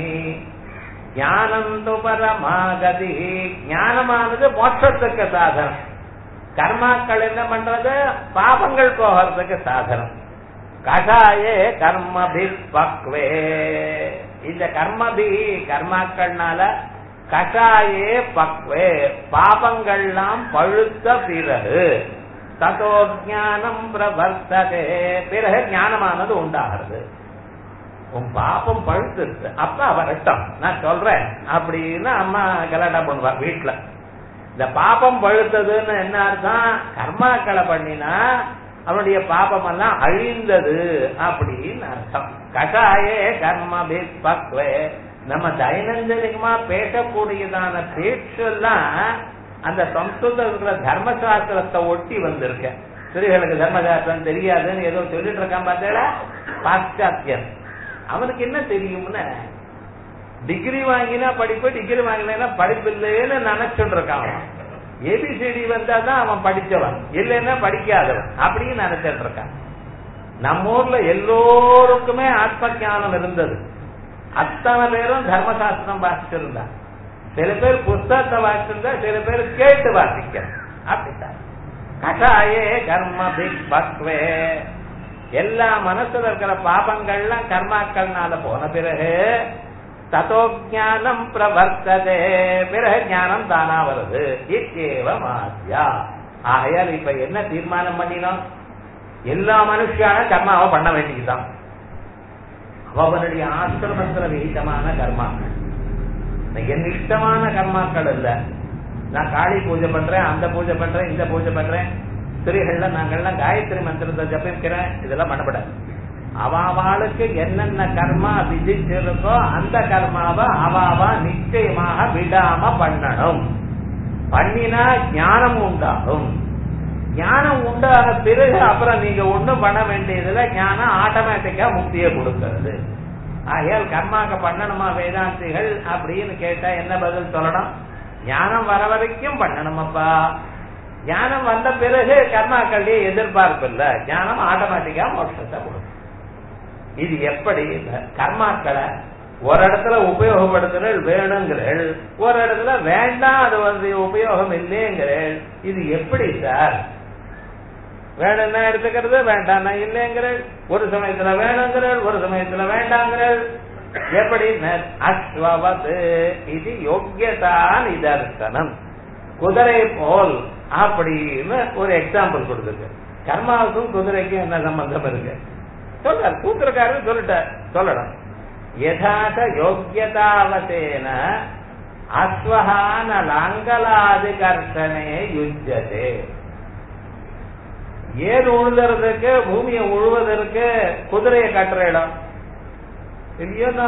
ஞானம் து பரமாகதி ஞானமானது மோட்சத்துக்கு சாதனம் கர்மாக்கள் என்ன பண்றது பாபங்கள் போகிறதுக்கு சாதனம் கஷாயே கர்மபி பக்வே இந்த கர்மபி கர்மாக்கள்னால கஷாயே பக்வே பாபங்கள்லாம் பழுத்த பிறகு ததோ ஞானம் பிரவர்த்ததே பிறகு ஞானமானது உண்டாகிறது உன் பாப்பம் பழுத்துருச்சு அப்ப வரட்டும் நான் சொல்றேன் அப்படின்னு அம்மா கலாட்டா பண்ணுவா வீட்டுல இந்த பாப்பம் பழுத்ததுன்னு என்ன அர்த்தம் கர்மாக்களை பண்ணினா அவனுடைய பாபம் எல்லாம் அழிந்தது அப்படின்னு அர்த்தம் கஷாயே கர்மபி பக்வே நம்ம தைனந்தனிகமா பேசக்கூடியதான பேச்சு எல்லாம் அந்த சம்ஸ்கிருத தர்மசாஸ்திரத்தை ஒட்டி வந்திருக்க ஸ்திரீகளுக்கு தர்மசாஸ்திரம் தெரியாதுன்னு ஏதோ சொல்லிட்டு இருக்கான் பார்த்தா பாশ্চাத்யன் அவனுக்கு என்ன தெரியும்னு டிகிரி வாங்கினா படிப்பு டிகிரி வாங்கினா படிப்பு இல்லைன்னு நினைச்சுட்டு இருக்கான் ஏபிசிடி வந்தா தான் அவன் படிச்சவன் இல்லைன்னா படிக்காதவன் அப்படின்னு நினைச்சிட்டு இருக்கான் நம்ம ஊர்ல எல்லோருக்குமே ஆத்ம ஞானம் இருந்தது அத்தனை பேரும் தர்மசாஸ்திரம் வாசிச்சிருந்தா சில பேர் புஸ்தகத்தை வாசிச்சிருந்தா சில பேர் கேட்டு வாசிக்கிறேன் அப்படித்தான் கஷாயே கர்ம பக்வே எல்லா மனசுல இருக்கிற பாபங்கள்லாம் கர்மாக்கள்னால போன பிறகு ததோ ஞானம் பிரவர்த்ததே பிறகு ஞானம் தானா வருது இக்கேவ மாத்தியா ஆகையால் இப்ப என்ன தீர்மானம் பண்ணினோம் எல்லா மனுஷியான கர்மாவை பண்ண வேண்டியதுதான் அவனுடைய ஆசிரமத்துல விகிதமான கர்மாக்கள் என் இஷ்டமான கர்மாக்கள் இல்ல நான் காளி பூஜை பண்றேன் அந்த பூஜை பண்றேன் இந்த பூஜை பண்றேன் ஸ்திரீகள்ல நாங்கள்லாம் காயத்ரி மந்திரத்தை ஜபிக்கிறேன் இதெல்லாம் பண்ணப்படாது அவாவாளுக்கு என்னென்ன கர்மா விதிச்சிருக்கோ அந்த கர்மாவை அவாவா நிச்சயமாக விடாம பண்ணணும் பண்ணினா ஞானம் உண்டாகும் ஞானம் உண்டான பிறகு அப்புறம் நீங்க ஒண்ணும் பண்ண வேண்டியதுல ஞானம் ஆட்டோமேட்டிக்கா முக்தியை கொடுக்கிறது ஆகையால் கர்மாக்க பண்ணணுமா வேதாந்திகள் அப்படின்னு கேட்டா என்ன பதில் சொல்லணும் ஞானம் வர வரைக்கும் பண்ணணுமப்பா ஞானம் வந்த பிறகு கர்மாக்களுடைய எதிர்பார்ப்பு இல்ல ஞானம் ஆட்டோமேட்டிக்கா மோட்சத்தை கொடுக்கும் இது எப்படி கர்மாக்களை ஒரு இடத்துல உபயோகப்படுத்துறல் வேணுங்கிறள் ஒரு இடத்துல வேண்டாம் அது வந்து உபயோகம் இல்லைங்கிறள் இது எப்படி சார் வேணும்னா எடுத்துக்கிறது வேண்டாம்னா இல்லைங்கிறள் ஒரு சமயத்துல வேணுங்கிறள் ஒரு சமயத்துல வேண்டாங்கிறள் எப்படி அஸ்வவது இது யோக்கியதா நிதர்சனம் குதிரை போல் அப்படின்னு ஒரு எக்ஸாம்பிள் கொடுத்துருக்கு கர்மாவுக்கும் குதிரைக்கும் என்ன சம்பந்தம் இருக்கு சொல்ற சூத்திரக்காரர் சொல்லிட்ட சொல்லணும் யதாத யோக்கியதாவசேன அஸ்வஹான லாங்கலாதி கர்ஷனே யுஜ்யதே ஏர் உழுதுறதுக்கு பூமியை உழுவதற்கு குதிரையை கட்டுற இடம் இல்லையோண்ணா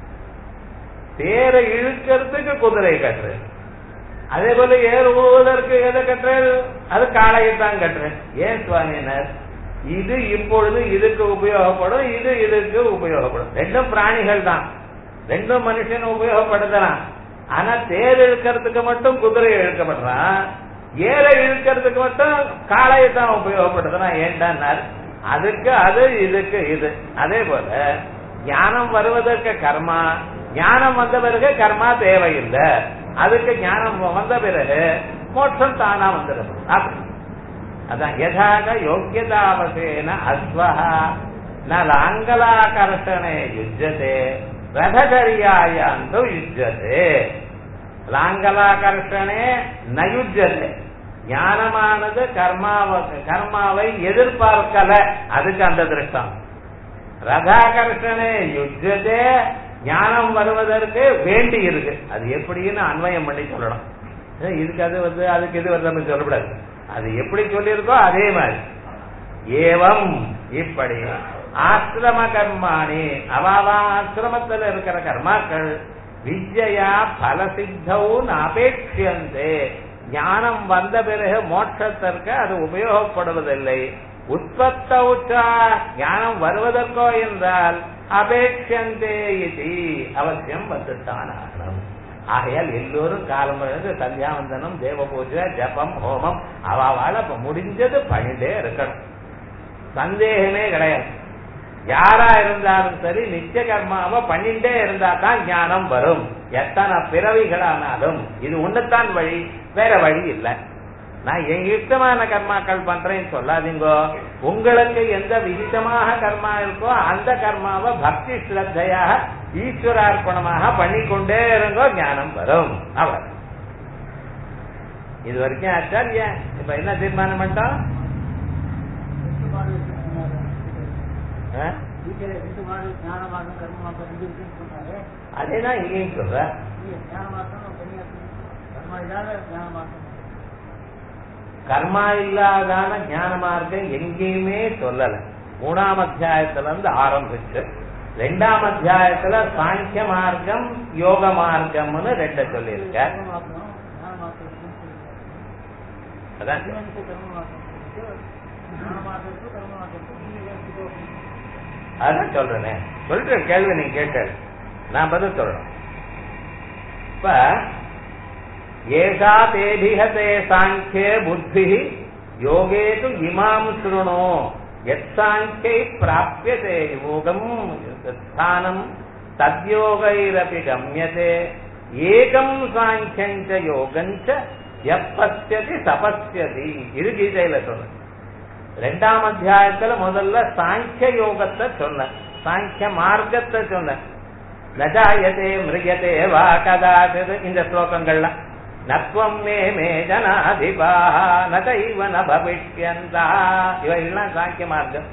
தேரை இழுக்கிறதுக்கு குதிரை கட்டுறேன் அதே போல ஏர் உழுவதற்கு எதை கட்டுறேன் அது காளையை தான் கட்டுறேன் ஏன் சுவாமியினர் இது இப்பொழுது இதுக்கு உபயோகப்படும் இது இதுக்கு உபயோகப்படும் ரெண்டும் பிராணிகள் தான் ரெண்டும் மனுஷன் உபயோகப்படுத்தலாம் ஆனா தேர் இழுக்கிறதுக்கு மட்டும் குதிரை இழுக்கப்படுறான் ஏரை இழுக்கிறதுக்கு மட்டும் காளையை தான் உபயோகப்படுத்துறான் ஏன்டான்னார் அதுக்கு அது இதுக்கு இது அதே போல ஞானம் வருவதற்கு கர்மா ஞானம் வந்த பிறகு கர்மா தேவையில்லை அதுக்கு ஞானம் வந்த பிறகு மோட்சம் தானா வந்துடும் அப்படி அதான் யதாக யோக்கியதாவசேன அஸ்வஹா ந லாங்கலாகர்ஷணே யுஜ்யதே ரதகரியாயந்து யுஜ்யதே லாங்கலாகர்ஷணே நயுஜ்யதே ஞானமானது கர்மாவை கர்மாவை எதிர்பார்க்கல அதுக்கு அந்த திருஷ்டம் ரதாகர்ஷணே யுஜ்யதே ஞானம் வருவதற்கு வேண்டி இருக்கு அது எப்படின்னு அன்வயம் பண்ணி சொல்லணும் இதுக்கு அது வந்து அதுக்கு இது வருதுன்னு சொல்லக்கூடாது அது எப்படி சொல்லியிருக்கோ அதே மாதிரி ஏவம் இப்படி ஆசிரம கர்மாணி அவாவா ஆசிரமத்தில் இருக்கிற கர்மாக்கள் வித்யா பலசித்தவும் அபேட்சியந்தே ஞானம் வந்த பிறகு மோட்சத்திற்கு அது உபயோகப்படுவதில்லை உற்பத்தவுச்சா ஞானம் வருவதற்கோ என்றால் அபேட்சந்தே இது அவசியம் வந்துட்டானாகணும் ஆகையால் எல்லோரும் காலம் எழுந்து சந்தியாவந்தனம் தேவ பூஜை ஜபம் ஹோமம் அவாவால் அப்ப முடிஞ்சது பண்ணிட்டே இருக்கணும் சந்தேகமே கிடையாது யாரா இருந்தாலும் சரி நித்திய கர்மாவை பண்ணிட்டே இருந்தா தான் ஞானம் வரும் எத்தனை பிறவிகளானாலும் இது ஒண்ணுத்தான் வழி வேற வழி இல்லை நான் என் இஷ்டமான கர்மாக்கள் பண்றேன்னு சொல்லாதீங்கோ உங்களுக்கு எந்த விகிதமாக கர்மா இருக்கோ அந்த கர்மாவை பக்தி ஸ்ரத்தையாக ஈஸ்வரார்ப்பணமாக பண்ணிக்கொண்டே இருங்கோ ஞானம் வரும் அவர் இது வரைக்கும் ஆச்சா இல்லையா இப்ப என்ன தீர்மானம் பண்ணிட்டோம் அதேதான் இங்கேயும் சொல்ற கர்மா இல்லாதான ஞான மார்க்கம் எங்கேயுமே சொல்லல மூணாம் அத்தியாயத்துல இருந்து ஆரம்பிச்சு ரெண்டாம் அத்தியாயத்துல சாங்கிய மார்க்கம் யோக மார்க்கம்னு ரெண்ட சொல்லியிருக்க அதான் அதான் சொல்றேனே சொல்ற கேள்வி நீங்க கேட்டது நான் பதில் சொல்றேன் இப்ப ஏஷா தேபிகதே சாங்கியே புத்தி யோகே து இமாம் சுருணோ எத் சாங்கியை பிராபியதே யோகம் ஸ்தானம் தத்யோகைரபி கம்யதே ஏகம் சாங்கியஞ்ச யோகஞ்ச எப்பத்தியதி தபஸ்யதி இது கீதையில சொல்ற ரெண்டாம் அத்தியாயத்துல முதல்ல சாங்கிய யோகத்தை சொன்ன சாங்கிய மார்க்கத்தை சொன்ன நஜாயதே மிருகதே வா கதாசிது இந்த ஸ்லோகங்கள்லாம் நத்வம் மே மே ஜனாதிபாக நதைவ ந பவிஷ்யந்தா இவைகள்லாம் சாங்கிய மார்க்கம்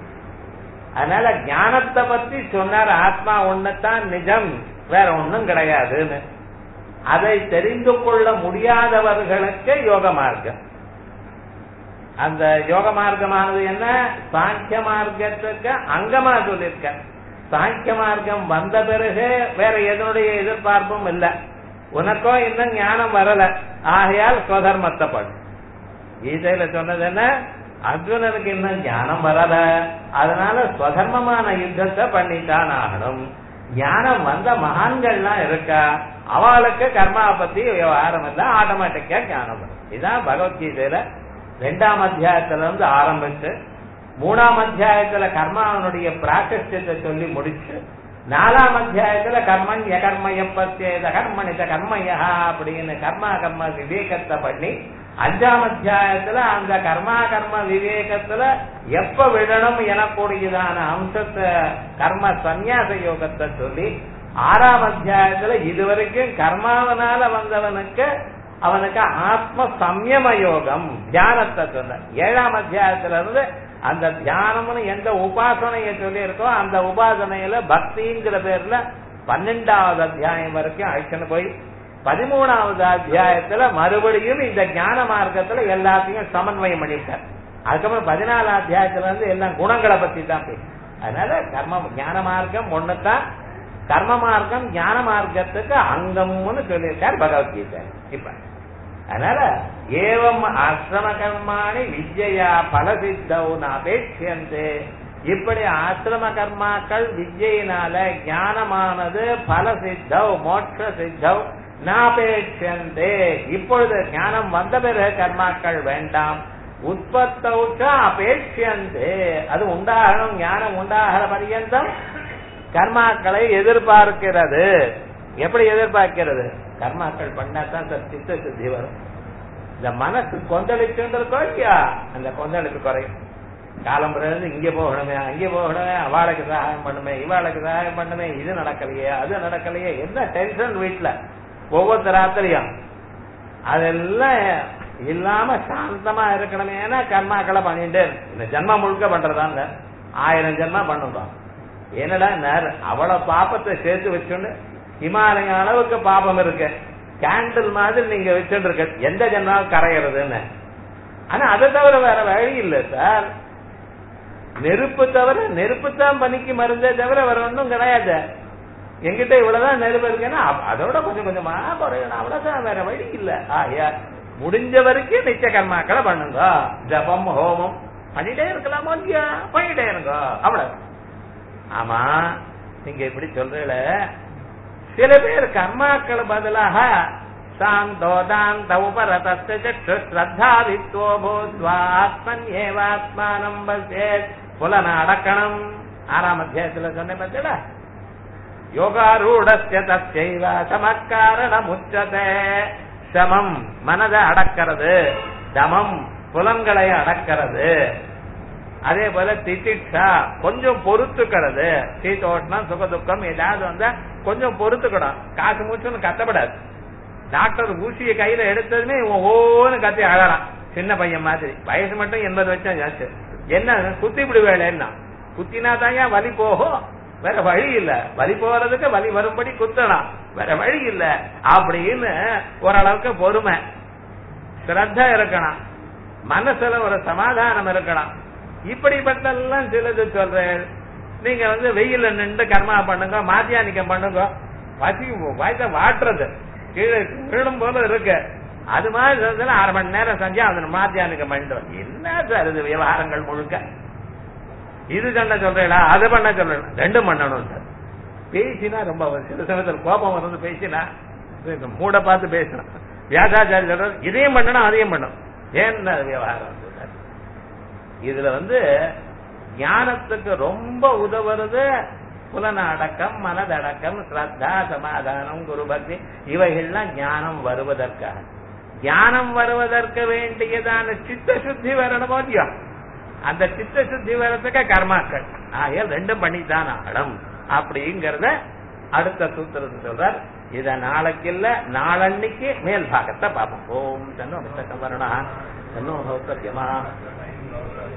அதனால ஞானத்தை பத்தி சொன்னார் ஆத்மா ஒண்ணுத்தான் நிஜம் வேற ஒண்ணும் கிடையாதுன்னு அதை தெரிந்து கொள்ள முடியாதவர்களுக்கு யோக மார்க்கம் அந்த யோக மார்க்கமானது என்ன சாங்கிய மார்க்கத்துக்கு அங்கமா சொல்லியிருக்க சாங்கிய மார்க்கம் வந்த பிறகு வேற எதனுடைய எதிர்பார்ப்பும் இல்லை உனக்கோ இன்னும் ஞானம் வரல ஆகையால் ஸ்வதர்மத்தை பண்ணு கீதையில சொன்னது என்ன அர்ஜுனனுக்கு இன்னும் ஞானம் வரல அதனால ஸ்வதர்மமான யுத்தத்தை பண்ணித்தான் ஆகணும் ஞானம் வந்த மகான்கள்லாம் இருக்கா அவளுக்கு கர்மா பத்தி விவகாரம் இல்ல ஆட்டோமேட்டிக்கா ஞானம் வரும் இதுதான் பகவத்கீதையில ரெண்டாம் அத்தியாயத்துல இருந்து ஆரம்பிச்சு மூணாம் அத்தியாயத்துல கர்மாவனுடைய பிராக்கஷ்டத்தை சொல்லி முடிச்சு நாலாம் அத்தியாயத்துல கர்மன் யகர்ம எப்பத்தேத கர்மணித கர்மயா அப்படின்னு கர்மா கர்ம விவேகத்தை பண்ணி அஞ்சாம் அத்தியாயத்துல அந்த கர்மா கர்ம விவேகத்துல எப்ப விடணும் எனக்கூடியதான அம்சத்தை கர்ம சந்நியாச யோகத்தை சொல்லி ஆறாம் அத்தியாயத்துல இதுவரைக்கும் கர்மாவனால வந்தவனுக்கு அவனுக்கு ஆத்ம சம்யம யோகம் தியானத்தை சொன்ன ஏழாம் அத்தியாயத்துல இருந்து அந்த தியானம்னு எந்த உபாசனையை சொல்லி இருக்கோ அந்த உபாசனையில பக்திங்கிற பேர்ல பன்னெண்டாவது அத்தியாயம் வரைக்கும் அழைச்சுன்னு போய் பதிமூணாவது அத்தியாயத்துல மறுபடியும் இந்த ஞான மார்க்கத்துல எல்லாத்தையும் சமன்வயம் பண்ணிட்டார் அதுக்கப்புறம் பதினாலு அத்தியாயத்துல இருந்து எல்லாம் குணங்களை பத்தி தான் பேசும் அதனால கர்ம ஞான மார்க்கம் ஒண்ணுதான் கர்ம மார்க்கம் ஞான மார்க்கத்துக்கு அங்கம்னு சொல்லியிருக்கார் பகவத்கீதை இப்ப அதனால ஏவம் ஆசிரம கர்மாணி வித்யா பலசித்தவுன் அபேட்சியந்தே இப்படி ஆசிரம கர்மாக்கள் வித்யினால ஞானமானது பலசித்தவ் மோட்ச சித்தவ் நாபேட்சந்தே இப்பொழுது ஞானம் வந்த பிறகு கர்மாக்கள் வேண்டாம் உற்பத்தவுச்ச அபேட்சியந்தே அது உண்டாகணும் ஞானம் உண்டாகிற பரியந்தம் கர்மாக்களை எதிர்பார்க்கிறது எப்படி எதிர்பார்க்கிறது கர்மாக்கள் பண்ணாதான் சார் சித்த சுத்தி வரும் இந்த மனசு கொந்தளிச்சுட்டு இருக்கோ இல்லையா அந்த கொந்தளிப்பு குறையும் காலம் பிறகு இங்க போகணுமே அங்க போகணுமே அவளுக்கு சகாயம் பண்ணுமே இவாளுக்கு சகாயம் பண்ணுமே இது நடக்கலையே அது நடக்கலையே என்ன டென்ஷன் வீட்டுல ஒவ்வொரு ராத்திரியும் அதெல்லாம் இல்லாம சாந்தமா இருக்கணுமேனா கர்மாக்களை பண்ணிட்டு இந்த ஜென்மம் முழுக்க பண்றதாங்க ஆயிரம் ஜென்மா பண்ணுறோம் என்னடா நேர அவ்வளவு பாப்பத்தை சேர்த்து வச்சுண்டு இமாலய அளவுக்கு பாபம் இருக்கு கேண்டில் மாதிரி நீங்க வச்சுட்டு இருக்க எந்த ஜென்மாவும் கரையிறதுன்னு ஆனா அதை தவிர வேற வழி இல்ல சார் நெருப்பு தவிர நெருப்பு தான் பனிக்கு மருந்தே தவிர வேற ஒன்றும் கிடையாது எங்கிட்ட இவ்வளவுதான் நெருப்பு இருக்குன்னா அதோட கொஞ்சம் கொஞ்சமா குறையணும் அவ்வளவுதான் வேற வழி இல்ல ஆயா முடிஞ்ச வரைக்கும் நிச்சய கர்மாக்களை பண்ணுங்க ஜபம் ஹோமம் பண்ணிட்டே இருக்கலாமோ இல்லையா பண்ணிட்டே இருங்க அவ்வளவு ஆமா நீங்க இப்படி சொல்றீல சில பேர் கர்மாக்கள் பதிலாக சாந்தோதாந்த உபரதஸ்ய சக்ஷு ஸ்ரத்தாவித்வோ பூத்வா ஆத்மன் ஏவாத்மானம் பசேத் புலன அடக்கணும் ஆறாம் அத்தியாயத்துல சொன்னேன் பார்த்தீங்களா யோகாரூடஸ்ய தச்சைவ சமக்காரணம் உச்சதே சமம் மனதை அடக்கிறது தமம் புலன்களை அடக்கிறது அதே போல திதிட்சா கொஞ்சம் பொறுத்துக்கிறது சீத்தோட்டனம் சுக துக்கம் ஏதாவது வந்தா கொஞ்சம் பொறுத்துக்கணும் காசு மூச்சுன்னு கத்தப்படாது டாக்டர் ஊசியை கையில எடுத்ததுமே ஒவ்வொன்னு கத்தி அழறான் சின்ன பையன் மாதிரி வயசு மட்டும் எண்பது வருஷம் ஆச்சு என்ன குத்தி விடுவேளேன்னா குத்தினா தாங்க வலி போகும் வேற வழி இல்ல வலி போறதுக்கு வலி வரும்படி குத்தலாம் வேற வழி இல்ல அப்படின்னு ஓரளவுக்கு பொறுமை சிரத்த இருக்கணும் மனசுல ஒரு சமாதானம் இருக்கணும் இப்படிப்பட்டெல்லாம் சிலது சொல்றேன் நீங்க வந்து வெயில நின்று கர்மா பண்ணுங்க மாத்தியானிக்கம் பண்ணுங்க பசி வயச வாட்டுறது கீழே விழும் போல இருக்கு அது மாதிரி இருந்ததுன்னா அரை மணி நேரம் செஞ்சா அந்த மாத்தியானிக்கம் பண்ணிட்டு என்ன சார் இது விவகாரங்கள் முழுக்க இது பண்ண சொல்றேடா அது பண்ண சொல்றேன் ரெண்டும் பண்ணணும் சார் பேசினா ரொம்ப சில சமயத்தில் கோபம் வந்து பேசினா மூட பார்த்து பேசணும் வியாசாச்சாரி சொல்றது இதையும் பண்ணணும் அதையும் பண்ணணும் ஏன் விவகாரம் சார் இதுல வந்து ஞானத்துக்கு ரொம்ப உதவுறது புலன அடக்கம் மனதடக்கம் ஸ்ரத்தா சமாதானம் குரு பக்தி இவைகள்லாம் ஞானம் வருவதற்காக ஞானம் வருவதற்கு வேண்டியதான சித்த சுத்தி வரணுமோ இல்லையோ அந்த சித்த சுத்தி வரதுக்கு கர்மாக்கள் ஆகையால் ரெண்டும் பண்ணித்தான் ஆகணும் அப்படிங்கறத அடுத்த சூத்திரத்தை சொல்றார் இத நாளைக்கு இல்ல நாளன்னைக்கு மேல் பாகத்தை பார்ப்போம் ஓம் தன்னோ மித்த சவரணா தன்னோ சௌகரியமா